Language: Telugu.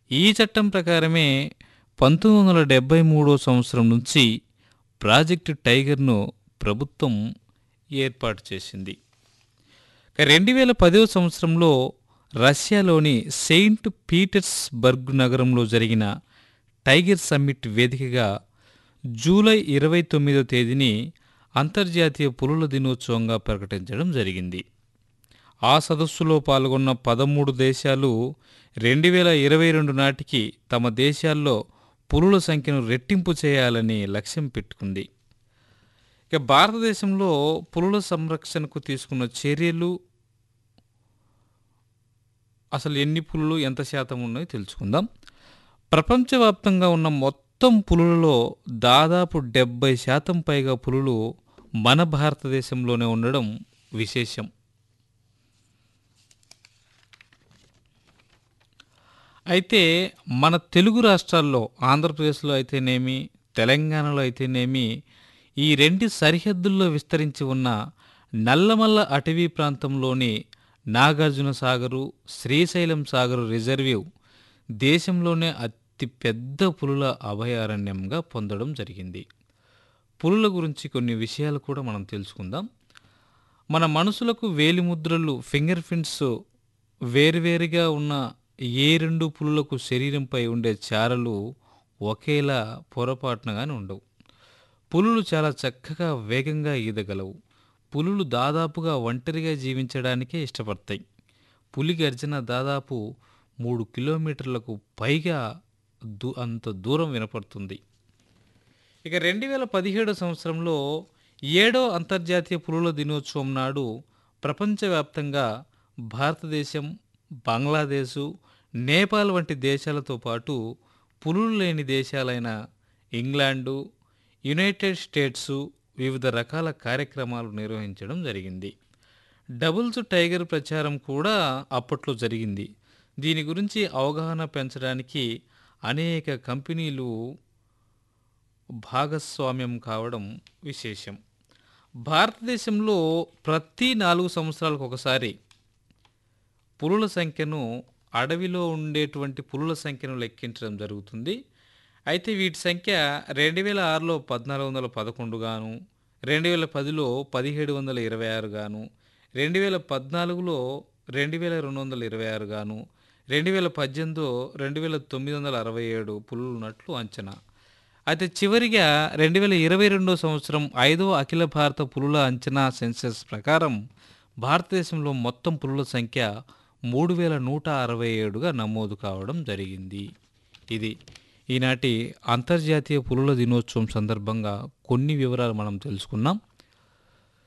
ఈ చట్టం ప్రకారమే పంతొమ్మిది వందల డెబ్బై మూడో సంవత్సరం నుంచి ప్రాజెక్టు టైగర్ను ప్రభుత్వం ఏర్పాటు చేసింది రెండు వేల పదో సంవత్సరంలో రష్యాలోని సెయింట్ పీటర్స్బర్గ్ నగరంలో జరిగిన టైగర్ సమ్మిట్ వేదికగా జూలై ఇరవై తొమ్మిదో తేదీని అంతర్జాతీయ పులుల దినోత్సవంగా ప్రకటించడం జరిగింది ఆ సదస్సులో పాల్గొన్న పదమూడు దేశాలు రెండు వేల ఇరవై రెండు నాటికి తమ దేశాల్లో పులుల సంఖ్యను రెట్టింపు చేయాలని లక్ష్యం పెట్టుకుంది ఇక భారతదేశంలో పులుల సంరక్షణకు తీసుకున్న చర్యలు అసలు ఎన్ని పులులు ఎంత శాతం ఉన్నాయో తెలుసుకుందాం ప్రపంచవ్యాప్తంగా ఉన్న మొత్తం పులులలో దాదాపు డెబ్బై శాతం పైగా పులులు మన భారతదేశంలోనే ఉండడం విశేషం అయితే మన తెలుగు రాష్ట్రాల్లో ఆంధ్రప్రదేశ్లో అయితేనేమి తెలంగాణలో అయితేనేమి ఈ రెండు సరిహద్దుల్లో విస్తరించి ఉన్న నల్లమల్ల అటవీ ప్రాంతంలోని నాగార్జున సాగరు శ్రీశైలం సాగరు రిజర్వ్యూ దేశంలోనే అతి పెద్ద పులుల అభయారణ్యంగా పొందడం జరిగింది పులుల గురించి కొన్ని విషయాలు కూడా మనం తెలుసుకుందాం మన మనసులకు వేలిముద్రలు ఫింగర్ ప్రింట్స్ వేరువేరుగా ఉన్న ఏ రెండు పులులకు శరీరంపై ఉండే చారలు ఒకేలా పొరపాటునగానే ఉండవు పులులు చాలా చక్కగా వేగంగా ఈదగలవు పులులు దాదాపుగా ఒంటరిగా జీవించడానికే ఇష్టపడతాయి పులి గర్జన దాదాపు మూడు కిలోమీటర్లకు పైగా దూ అంత దూరం వినపడుతుంది ఇక రెండు వేల పదిహేడు సంవత్సరంలో ఏడో అంతర్జాతీయ పులుల దినోత్సవం నాడు ప్రపంచవ్యాప్తంగా భారతదేశం బంగ్లాదేశు నేపాల్ వంటి దేశాలతో పాటు పులులు లేని దేశాలైన ఇంగ్లాండు యునైటెడ్ స్టేట్సు వివిధ రకాల కార్యక్రమాలు నిర్వహించడం జరిగింది డబుల్స్ టైగర్ ప్రచారం కూడా అప్పట్లో జరిగింది దీని గురించి అవగాహన పెంచడానికి అనేక కంపెనీలు భాగస్వామ్యం కావడం విశేషం భారతదేశంలో ప్రతి నాలుగు సంవత్సరాలకు ఒకసారి పులుల సంఖ్యను అడవిలో ఉండేటువంటి పులుల సంఖ్యను లెక్కించడం జరుగుతుంది అయితే వీటి సంఖ్య రెండు వేల ఆరులో పద్నాలుగు వందల పదకొండు గాను రెండు వేల పదిలో పదిహేడు వందల ఇరవై ఆరు గాను రెండు వేల పద్నాలుగులో రెండు వేల రెండు వందల ఇరవై ఆరు గాను రెండు వేల పద్దెనిమిదిలో రెండు వేల తొమ్మిది వందల అరవై ఏడు పులులు ఉన్నట్లు అంచనా అయితే చివరిగా రెండు వేల ఇరవై రెండో సంవత్సరం ఐదవ అఖిల భారత పులుల అంచనా సెన్సస్ ప్రకారం భారతదేశంలో మొత్తం పులుల సంఖ్య మూడు వేల నూట అరవై ఏడుగా నమోదు కావడం జరిగింది ఇది ఈనాటి అంతర్జాతీయ పులుల దినోత్సవం సందర్భంగా కొన్ని వివరాలు మనం తెలుసుకున్నాం